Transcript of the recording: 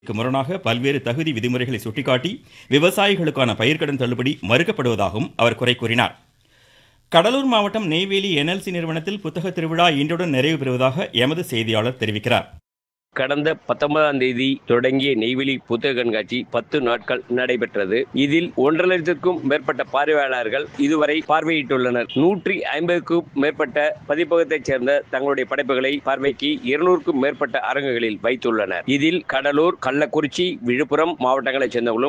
க்கு முரணாக பல்வேறு தகுதி விதிமுறைகளை சுட்டிக்காட்டி விவசாயிகளுக்கான பயிர்க்கடன் தள்ளுபடி மறுக்கப்படுவதாகவும் அவர் குறை கூறினார் கடலூர் மாவட்டம் நெய்வேலி என்எல்சி நிறுவனத்தில் புத்தக திருவிழா இன்றுடன் நிறைவு பெறுவதாக எமது செய்தியாளர் தெரிவிக்கிறார் கடந்த பத்தொன்பதாம் தேதி தொடங்கிய நெய்வேலி புத்தக கண்காட்சி பத்து நாட்கள் நடைபெற்றது இதில் ஒன்றரை லட்சத்திற்கும் மேற்பட்ட பார்வையாளர்கள் இதுவரை பார்வையிட்டுள்ளனர் நூற்றி ஐம்பதுக்கும் மேற்பட்ட பதிப்பகத்தைச் சேர்ந்த தங்களுடைய படைப்புகளை பார்வைக்கு இருநூறுக்கும் மேற்பட்ட அரங்குகளில் வைத்துள்ளனர் இதில் கடலூர் கள்ளக்குறிச்சி விழுப்புரம் மாவட்டங்களைச் சேர்ந்தவர்களும்